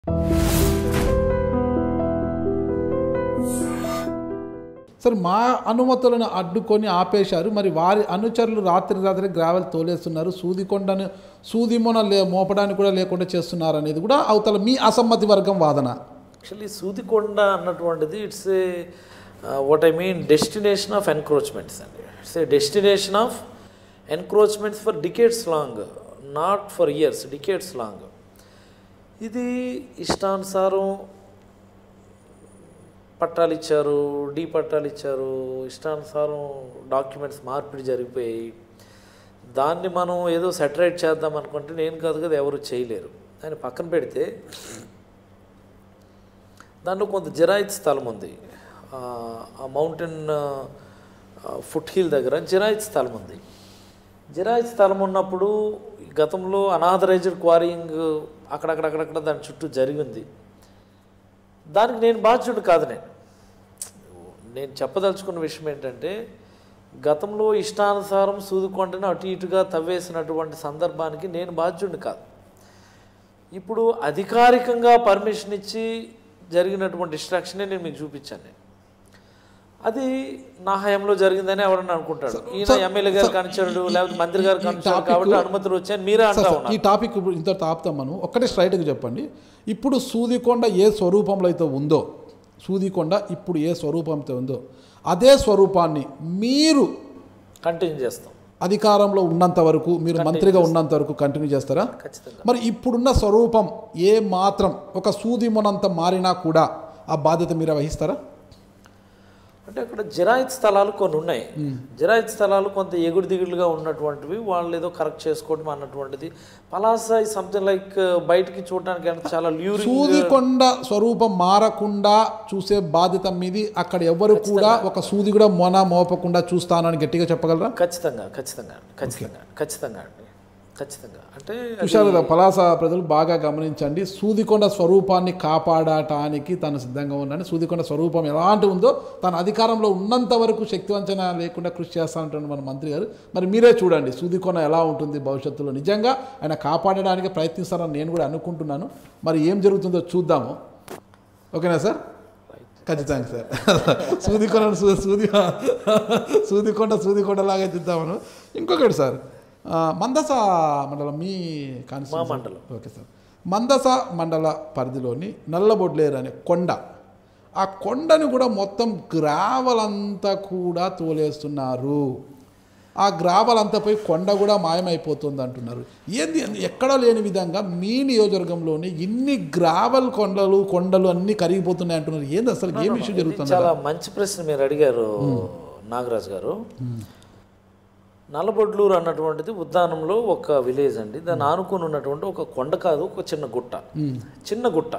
Sir మా అనుమతులను అడ్డుకొని ఆపేశారు మరి వారి అనుచరులు రాత్రి రాత్రి గ్రావెల్ తోలేస్తున్నారు సూదికొండను సూదిమొన లే మోపడానికి కూడా లేకుండా చేస్తున్నారు అనేది కూడా అవతల మీ అసమ్మతి వర్గం వాదన యాక్చువల్లీ సూదికొండ అన్నటువంటిది it's a what I mean destination of encroachments అండి it's a destination of encroachments for decades long not for years decades long ఇది ఇష్టానుసారం పట్టాలు ఇచ్చారు డీ పట్టాలు ఇచ్చారు ఇష్టానుసారం డాక్యుమెంట్స్ మార్పిడి జరిగిపోయాయి దాన్ని మనం ఏదో సెటరేట్ చేద్దాం అనుకుంటే నేను కాదు కదా ఎవరు చేయలేరు అని పక్కన పెడితే దాంట్లో కొంత జిరాయిత్ స్థలం ఉంది ఆ, ఆ మౌంటైన్ ఫుట్ హిల్ దగ్గర జిరాయిత్ స్థలం ఉంది జిరాయిత్ స్థలం ఉన్నప్పుడు గతంలో అనాథరైజ్డ్ క్వారింగ్ అక్కడక్కడక్కడక్కడ దాని చుట్టూ జరిగింది దానికి నేను బాధ్యుడు కాదు నేను నేను చెప్పదలుచుకున్న విషయం ఏంటంటే గతంలో ఇష్టానుసారం సూదుకొండను అటు ఇటుగా తవ్వేసినటువంటి సందర్భానికి నేను బాధ్యుడిని కాదు ఇప్పుడు అధికారికంగా పర్మిషన్ ఇచ్చి జరిగినటువంటి డిస్ట్రాక్షనే నేను మీకు చూపించాను నేను అది నా హయాంలో జరిగిందని ఎవరన్నా అనుకుంటాడు ఈయన ఎమ్మెల్యే గారు కనిచాడు లేకపోతే మంత్రి గారు కనిచాడు కాబట్టి అనుమతులు వచ్చాయని మీరే అంటా సార్, ఉన్నారు ఈ టాపిక్ ఇప్పుడు ఇంత తాపుతాం మనం ఒక్కటే స్ట్రైట్గా చెప్పండి ఇప్పుడు సూదికొండ ఏ స్వరూపంలో అయితే ఉందో సూదికొండ ఇప్పుడు ఏ స్వరూపంతో ఉందో అదే స్వరూపాన్ని మీరు కంటిన్యూ చేస్తాం అధికారంలో ఉన్నంత వరకు మీరు మంత్రిగా ఉన్నంత వరకు కంటిన్యూ చేస్తారా ఖచ్చితంగా మరి ఇప్పుడున్న స్వరూపం ఏ మాత్రం ఒక సూది మొనంత మారినా కూడా ఆ బాధ్యత మీరు వహిస్తారా అంటే అక్కడ జిరాయిత్ స్థలాలు కొన్ని ఉన్నాయి జిరాయిత్ స్థలాలు కొంత ఎగుడు దిగుడుగా ఉన్నటువంటివి వాళ్ళు ఏదో కరెక్ట్ చేసుకోవడం అన్నటువంటిది పలాస సంథింగ్ లైక్ బయటికి చూడడానికి అంటే చాలా ల్యూరింగ్ సూదికొండ స్వరూపం మారకుండా చూసే బాధ్యత మీది అక్కడ ఎవరు కూడా ఒక సూది కూడా మొన మోపకుండా చూస్తానని గట్టిగా చెప్పగలరా ఖచ్చితంగా ఖచ్చితంగా అండి ఖచ్చితంగా ఖచ్చితంగా అండి ఖచ్చితంగా అంటే అది- చూశారు కదా పలాస ప్రజలు బాగా గమనించండి సూదికొండ స్వరూపాన్ని కాపాడటానికి తను సిద్ధంగా ఉన్నాను సూదికొండ స్వరూపం ఎలాంటి ఉందో తన అధికారంలో ఉన్నంత వరకు శక్తివంచన లేకుండా కృషి చేస్తానంటున్న మన మంత్రి గారు మరి మీరే చూడండి సూదికొండ ఎలా ఉంటుంది భవిష్యత్తులో నిజంగా ఆయన కాపాడడానికి ప్రయత్నిస్తారని నేను కూడా అనుకుంటున్నాను మరి ఏం జరుగుతుందో చూద్దాము ఓకేనా సార్ ఖచ్చితంగా సార్ సూదికొండ సూ సూది సూదికొండ సూదికొండ లాగా చూద్దామను ఇంకొకటి సార్ ఆ, మందస మండలం మీ కాన్స్టిట్యూన్సీ మండలం. ఓకే సార్ మందస మండల పరిధిలోని నల్లబొడ్లేరు అనే కొండ ఆ కొండని కూడా మొత్తం గ్రావల్ అంతా కూడా తోలేస్తున్నారు ఆ గ్రావల్ అంతా పోయి కొండ కూడా మాయమైపోతుంది అంటున్నారు ఏంది అని ఎక్కడా లేని విధంగా మీ నియోజకవర్గంలోని ఇన్ని గ్రావల్ కొండలు కొండలు అన్నీ కరిగిపోతున్నాయి అంటున్నారు ఏంది అసలు ఏం ఇష్యూ జరుగుతుంది చాలా మంచి ప్రశ్న మీరు అడిగారు నాగరాజు గారు నల్లబొడ్లూరు అన్నటువంటిది ఉద్దానంలో ఒక విలేజ్ అండి దాన్ని ఆనుకొని ఉన్నటువంటి ఒక కొండ కాదు ఒక చిన్న గుట్ట చిన్న గుట్ట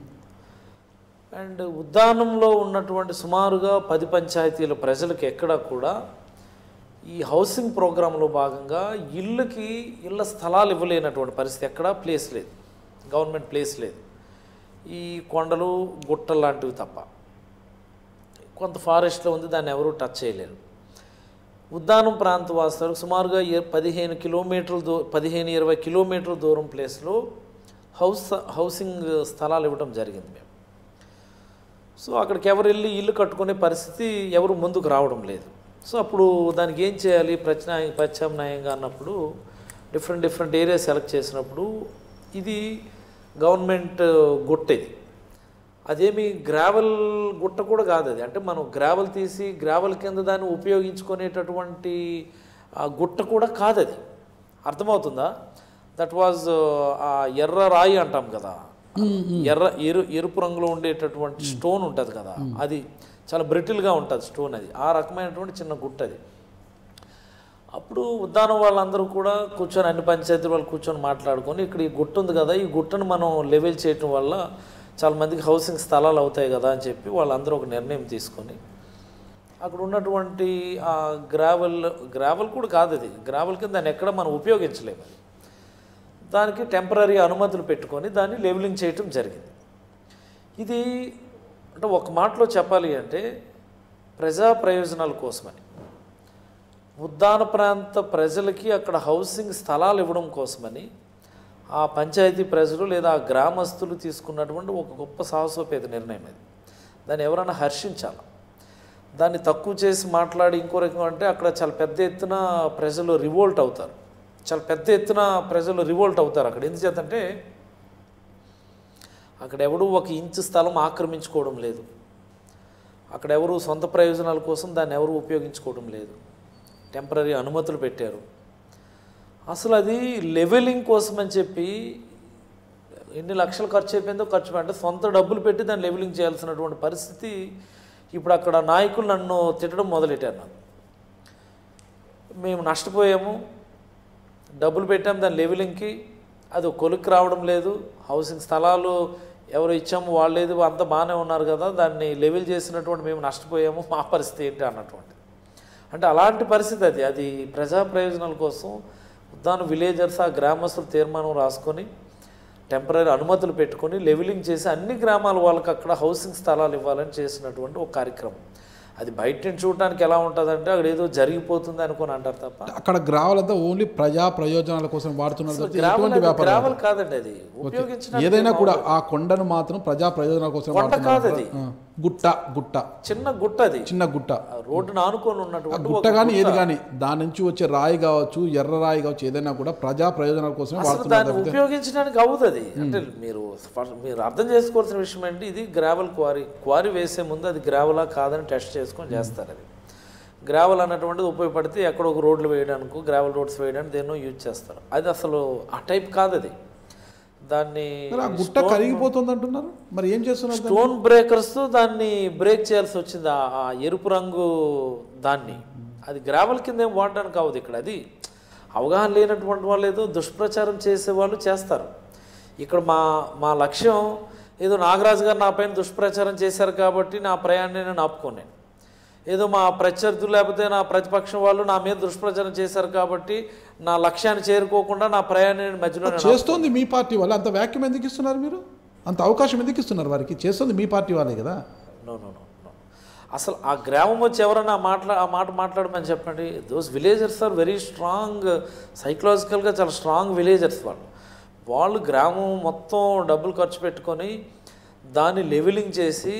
అండ్ ఉద్దానంలో ఉన్నటువంటి సుమారుగా పది పంచాయతీల ప్రజలకు ఎక్కడా కూడా ఈ హౌసింగ్ ప్రోగ్రాంలో భాగంగా ఇళ్ళకి ఇళ్ళ స్థలాలు ఇవ్వలేనటువంటి పరిస్థితి ఎక్కడా ప్లేస్ లేదు గవర్నమెంట్ ప్లేస్ లేదు ఈ కొండలు గుట్టలు లాంటివి తప్ప కొంత ఫారెస్ట్లో ఉంది దాన్ని ఎవరూ టచ్ చేయలేరు ఉద్దానం ప్రాంత వాసులకు సుమారుగా ఇర- పదిహేను కిలోమీటర్ల దూ పదిహేను ఇరవై కిలోమీటర్ల దూరం ప్లేస్లో హౌస్ హౌసింగ్ స్థలాలు ఇవ్వడం జరిగింది మేము సో అక్కడికి ఎవరు వెళ్ళి ఇల్లు కట్టుకునే పరిస్థితి ఎవరు ముందుకు రావడం లేదు సో అప్పుడు దానికి ఏం చేయాలి ప్రత్యామ్నాయ ప్రత్యామ్నాయంగా అన్నప్పుడు డిఫరెంట్ డిఫరెంట్ ఏరియా సెలెక్ట్ చేసినప్పుడు ఇది గవర్నమెంట్ గుట్ట ఇది అదేమి గ్రావెల్ గుట్ట కూడా కాదు అది అంటే మనం గ్రావెల్ తీసి గ్రావెల్ కింద దాన్ని ఉపయోగించుకునేటటువంటి ఆ గుట్ట కూడా కాదు అది అర్థమవుతుందా దట్ వాజ్ ఆ ఎర్ర రాయి అంటాం కదా ఎర్ర ఎరు ఎరుపు రంగులో ఉండేటటువంటి స్టోన్ ఉంటుంది కదా అది చాలా బ్రిటిల్గా ఉంటుంది స్టోన్ అది ఆ రకమైనటువంటి చిన్న గుట్ట అది అప్పుడు ఉద్దానం వాళ్ళందరూ కూడా కూర్చొని అన్ని పంచాయతీలు వాళ్ళు కూర్చొని మాట్లాడుకొని ఇక్కడ ఈ గుట్ట ఉంది కదా ఈ గుట్టను మనం లెవెల్ చేయటం వల్ల చాలా మందికి హౌసింగ్ స్థలాలు అవుతాయి కదా అని చెప్పి వాళ్ళందరూ ఒక నిర్ణయం తీసుకొని అక్కడ ఉన్నటువంటి ఆ గ్రావెల్ గ్రావెల్ కూడా కాదు అది గ్రావెల్ కింద దాన్ని ఎక్కడ మనం ఉపయోగించలేము అది దానికి టెంపరీ అనుమతులు పెట్టుకొని దాన్ని లెవెలింగ్ చేయటం జరిగింది ఇది అంటే ఒక మాటలో చెప్పాలి అంటే ప్రజా ప్రయోజనాల కోసమని ఉద్దాన ప్రాంత ప్రజలకి అక్కడ హౌసింగ్ స్థలాలు ఇవ్వడం కోసమని ఆ పంచాయతీ ప్రజలు లేదా ఆ గ్రామస్తులు తీసుకున్నటువంటి ఒక గొప్ప సాహసోపేత నిర్ణయం ఇది దాన్ని ఎవరైనా హర్షించాలి దాన్ని తక్కువ చేసి మాట్లాడి ఇంకో రకం అంటే అక్కడ చాలా పెద్ద ఎత్తున ప్రజలు రివోల్ట్ అవుతారు చాలా పెద్ద ఎత్తున ప్రజలు రివోల్ట్ అవుతారు అక్కడ ఎందుచేతంటే అక్కడ ఎవడు ఒక ఇంచు స్థలం ఆక్రమించుకోవడం లేదు అక్కడ ఎవరు సొంత ప్రయోజనాల కోసం దాన్ని ఎవరు ఉపయోగించుకోవడం లేదు టెంపరీ అనుమతులు పెట్టారు అసలు అది లెవెలింగ్ కోసం అని చెప్పి ఎన్ని లక్షలు ఖర్చు అయిపోయిందో ఖర్చు అంటే సొంత డబ్బులు పెట్టి దాన్ని లెవెలింగ్ చేయాల్సినటువంటి పరిస్థితి ఇప్పుడు అక్కడ నాయకులు నన్ను తిట్టడం మొదలెట్టారు నాకు మేము నష్టపోయాము డబ్బులు పెట్టాము దాని లెవెలింగ్కి అది ఒక కొలిక్కి రావడం లేదు హౌసింగ్ స్థలాలు ఎవరు ఇచ్చాము వాళ్ళు లేదు అంతా బాగానే ఉన్నారు కదా దాన్ని లెవెల్ చేసినటువంటి మేము నష్టపోయాము మా పరిస్థితి ఏంటి అన్నటువంటి అంటే అలాంటి పరిస్థితి అది అది ప్రజా ప్రయోజనాల కోసం ఉద్దాన విలేజర్స్ ఆ గ్రామస్తులు తీర్మానం రాసుకొని టెంపరీ అనుమతులు పెట్టుకొని లెవెలింగ్ చేసి అన్ని గ్రామాల వాళ్ళకి అక్కడ హౌసింగ్ స్థలాలు ఇవ్వాలని చేసినటువంటి ఒక కార్యక్రమం అది బయట నుంచి చూడటానికి ఎలా ఉంటుందంటే అక్కడ ఏదో జరిగిపోతుంది అనుకొని అంటారు తప్ప అక్కడ గ్రావలంతా ఓన్లీ ప్రజా ప్రయోజనాల కోసం వాడుతున్నారు తప్పితే గ్రావెల్ ఎటువంటి అది వ్యాపారం గ్రావెల్ కాదండి అది ఉపయోగించిన ఏదైనా కూడా ఆ కొండను మాత్రం ప్రజా ప్రయోజనాల కోసం కొండ వాడుతున్నారు కాదు అది ఆ, గుట్ట గుట్ట చిన్న గుట్ట అది చిన్న గుట్ట ఆ రోడ్డును ఆనుకొని ఉన్నటువంటి గుట్ట ఒక కానీ ఏది కానీ దాని నుంచి వచ్చే రాయి కావచ్చు ఎర్ర రాయి కావచ్చు ఏదైనా కూడా ప్రజా ప్రయోజనాల కోసమే అసలు వాడుతున్నారు దాన్ని ఉపయోగించడానికి అవుతుంది అంటే మీరు ఫస్ట్ మీరు అర్థం చేసుకోవాల్సిన విషయం ఏంటి ఇది గ్రావెల్ క్వారీ క్వారీ వేసే ముందు అది గ్రావెలా కాదని టెస్ట్ చేసుకొని చేస్తారు అది గ్రావెల్ అన్నటువంటిది ఉపయోగపడితే ఎక్కడో ఒక రోడ్లు వేయడానికి గ్రావెల్ రోడ్స్ వేయడానికి దేన్నో యూజ్ చేస్తారు అది అసలు ఆ టైప్ కాదు అది దాన్ని మరి ఆ గుట్ట కరిగిపోతుంది అంటున్నారు మరి ఏం చేస్తున్నారు దాన్ని? స్టోన్ బ్రేకర్స్తో దాన్ని బ్రేక్ చేయాల్సి వచ్చింది ఆ ఆ ఎరుపు రంగు దాన్ని అది గ్రావెల్ కింద ఏం వాడడానికి అవ్వదు ఇక్కడ అది అవగాహన లేనటువంటి వాళ్ళు ఏదో దుష్ప్రచారం చేసే వాళ్ళు చేస్తారు ఇక్కడ మా మా లక్ష్యం ఏదో నాగరాజు గారు నా పైన దుష్ప్రచారం చేశారు కాబట్టి నా ప్రయాణాన్ని నేను ఆపుకోను ఏదో మా ప్రత్యర్థులు లేకపోతే నా ప్రతిపక్షం వాళ్ళు నా మీద దుష్ప్రచారం చేశారు కాబట్టి నా లక్ష్యాన్ని చేరుకోకుండా నా ప్రయాణాన్ని మధ్యలో నేను చేస్తోంది మీ పార్టీ వాళ్ళు అంత వ్యాక్యం ఎందుకు ఇస్తున్నారు మీరు అంత అవకాశం ఎందుకు ఇస్తున్నారు వారికి చేస్తుంది మీ పార్టీ వాళ్ళే కదా నో నో నో నో అసలు ఆ గ్రామం వచ్చి ఎవరైనా మాట్లా ఆ మాట మాట్లాడమని చెప్పండి those villagers are very strong సైకలాజికల్గా చాలా స్ట్రాంగ్ విలేజర్స్ వాళ్ళు వాళ్ళు గ్రామం మొత్తం డబ్బులు ఖర్చు పెట్టుకొని దాన్ని లెవెలింగ్ చేసి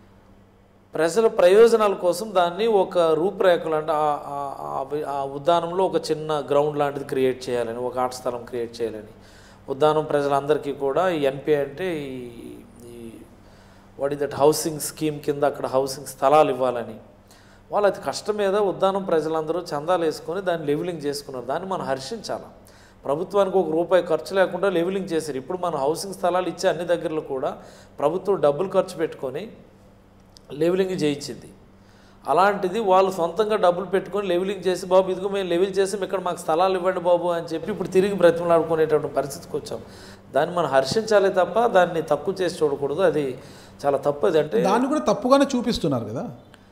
ప్రజల ప్రయోజనాల కోసం దాన్ని ఒక రూపురేఖలు అంటే ఆ- ఆ- ఆ వి- ఆ ఉద్యానంలో ఒక చిన్న గ్రౌండ్ లాంటిది క్రియేట్ చేయాలని ఒక ఆట స్థలం క్రియేట్ చేయాలని ఉద్యానం ప్రజలందరికీ కూడా ఈ ఎన్పి అంటే ఈ ఈ what is that housing scheme కింద అక్కడ హౌసింగ్ స్థలాలు ఇవ్వాలని వాళ్ళు అతి కష్టం మీద ఉద్దానం ప్రజలందరూ చందాలు వేసుకొని దాన్ని లెవెలింగ్ చేసుకున్నారు దాన్ని మనం హర్షించాలి ప్రభుత్వానికి ఒక రూపాయి ఖర్చు లేకుండా లెవెలింగ్ చేశారు ఇప్పుడు మన హౌసింగ్ స్థలాలు ఇచ్చే అన్ని దగ్గరలో కూడా ప్రభుత్వం డబ్బులు ఖర్చు పెట్టుకొని లెవెలింగ్ చేయించింది అలాంటిది వాళ్ళు సొంతంగా డబ్బులు పెట్టుకొని లెవెలింగ్ చేసి బాబు ఇదిగో మేము లెవెల్ చేసి ఇక్కడ మాకు స్థలాలు ఇవ్వండి బాబు అని చెప్పి ఇప్పుడు తిరిగి బ్రతిమలాడుకునేటువంటి పరిస్థితికి వచ్చాం దాన్ని మనం హర్షించాలి తప్ప దాన్ని తక్కువ చేసి చూడకూడదు అది చాలా తప్పు అది అంటే దాన్ని కూడా తప్పుగానే చూపిస్తున్నారు కదా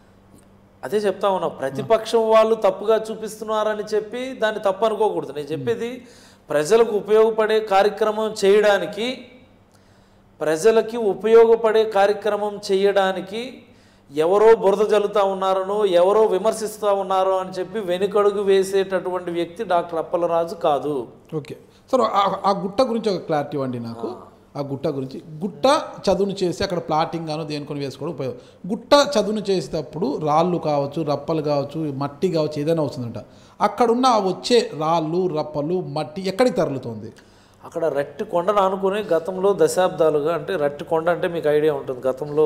అదే చెప్తా ఉన్నా ప్రతిపక్షం వాళ్ళు తప్పుగా చూపిస్తున్నారని చెప్పి దాన్ని తప్పు అనుకోకూడదు నేను చెప్పేది ప్రజలకు ఉపయోగపడే కార్యక్రమం చేయడానికి ప్రజలకి ఉపయోగపడే కార్యక్రమం చేయడానికి ఎవరో బురద జల్లుతా ఉన్నారనో ఎవరో విమర్శిస్తూ ఉన్నారో అని చెప్పి వెనుకడుగు వేసేటటువంటి వ్యక్తి డాక్టర్ అప్పలరాజు కాదు ఓకే సార్ ఆ- ఆ గుట్ట గురించి ఒక క్లారిటీ ఇవ్వండి నాకు ఆ గుట్ట గురించి గుట్ట చదువును చేసి అక్కడ ప్లాటింగ్ గాను దేనికొని వేసుకోవడం ఉపయోగం గుట్ట చదువును చేసేటప్పుడు రాళ్ళు కావచ్చు రప్పలు కావచ్చు మట్టి కావచ్చు ఏదైనా వస్తుందంట అక్కడున్న ఆ వచ్చే రాళ్ళు రప్పలు మట్టి ఎక్కడికి తరలుతుంది అక్కడ రట్టి కొండను ఆనుకుని గతంలో దశాబ్దాలుగా అంటే రట్టి కొండ అంటే మీకు ఐడియా ఉంటుంది గతంలో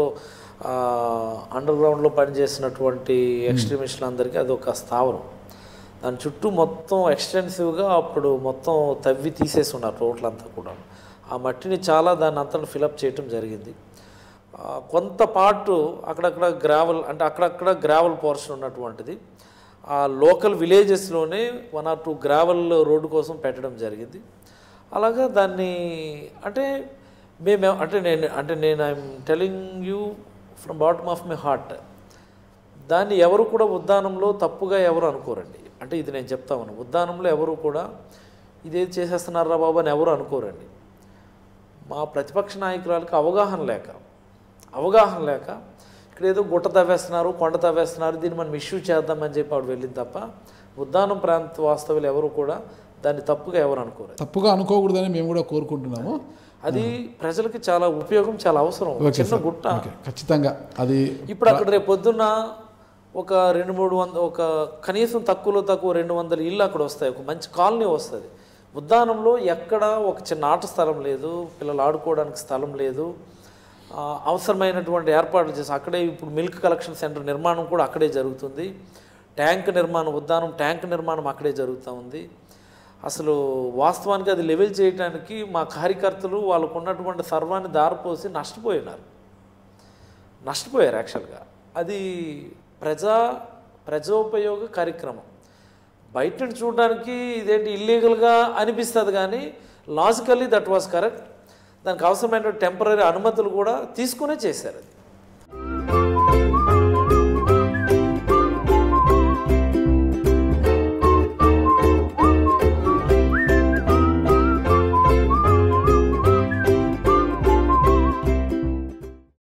అండర్ గ్రౌండ్లో పనిచేసినటువంటి ఎక్స్ట్రీమిస్టులందరికీ అది ఒక స్థావరం దాని చుట్టూ మొత్తం ఎక్స్టెన్సివ్గా అప్పుడు మొత్తం తవ్వి తీసేసి ఉన్నారు రోడ్లంతా కూడా ఆ మట్టిని చాలా దాన్ని అంతా ఫిలప్ చేయటం జరిగింది ఆ, కొంత పార్ట్ అక్కడక్కడ గ్రావెల్ అంటే అక్కడక్కడ గ్రావెల్ పోర్షన్ ఉన్నటువంటిది ఆ లోకల్ విలేజెస్లోనే one or two gravel road కోసం పెట్టడం జరిగింది అలాగా దాన్ని అంటే మేము అంటే నేను అంటే నేను I'm telling you from bottom of my heart దాన్ని ఎవరు కూడా ఉద్దానంలో తప్పుగా ఎవరు అనుకోరండి అంటే ఇది నేను చెప్తా ఉన్నాను ఉద్దానంలో ఎవరు కూడా ఇదేది చేసేస్తున్నారా బాబు అని ఎవరు అనుకోరండి మా ప్రతిపక్ష నాయకురాలకి అవగాహన లేక అవగాహన లేక ఇక్కడ ఏదో గుట్ట తవ్వేస్తున్నారు కొండ తవ్వేస్తున్నారు దీన్ని మనం ఇష్యూ చేద్దామని చెప్పి ఆవిడ వెళ్ళింది తప్ప ఉద్దానం ప్రాంత వాస్తవులు ఎవరు కూడా దాన్ని తప్పుగా ఎవరు అనుకోరు తప్పుగా అనుకోకూడదని మేము కూడా కోరుకుంటున్నాము అది ప్రజలకి చాలా ఉపయోగం చాలా అవసరం ఒక చిన్న గుట్ట ఓకే ఖచ్చితంగా అది ఇప్పుడు అక్కడ రేపు పొద్దున్న ఒక రెండు మూడు వంద ఒక కనీసం తక్కువలో తక్కువ రెండు వందల ఇల్లు అక్కడ వస్తాయి ఒక మంచి కాలనీ వస్తుంది ఉద్యానంలో ఎక్కడ ఒక చిన్న ఆట స్థలం లేదు పిల్లలు ఆడుకోవడానికి స్థలం లేదు ఆ, అవసరమైనటువంటి ఏర్పాట్లు చేసి అక్కడే ఇప్పుడు మిల్క్ కలెక్షన్ సెంటర్ నిర్మాణం కూడా అక్కడే జరుగుతుంది ట్యాంక్ నిర్మాణం ఉద్యానం ట్యాంక్ నిర్మాణం అక్కడే జరుగుతూ ఉంది అసలు వాస్తవానికి అది లెవెల్ చేయడానికి మా కార్యకర్తలు వాళ్ళకు ఉన్నటువంటి సర్వాన్ని దారిపోసి నష్టపోయినారు నష్టపోయారు యాక్చువల్గా అది ప్రజా ప్రజోపయోగ కార్యక్రమం బయట నుంచి చూడడానికి ఇదేంటి ఇల్లీగల్గా అనిపిస్తుంది కానీ లాజికల్లీ దట్ వాస్ కరెక్ట్ దానికి అవసరమైన టెంపరీ అనుమతులు కూడా తీసుకునే చేశారు అది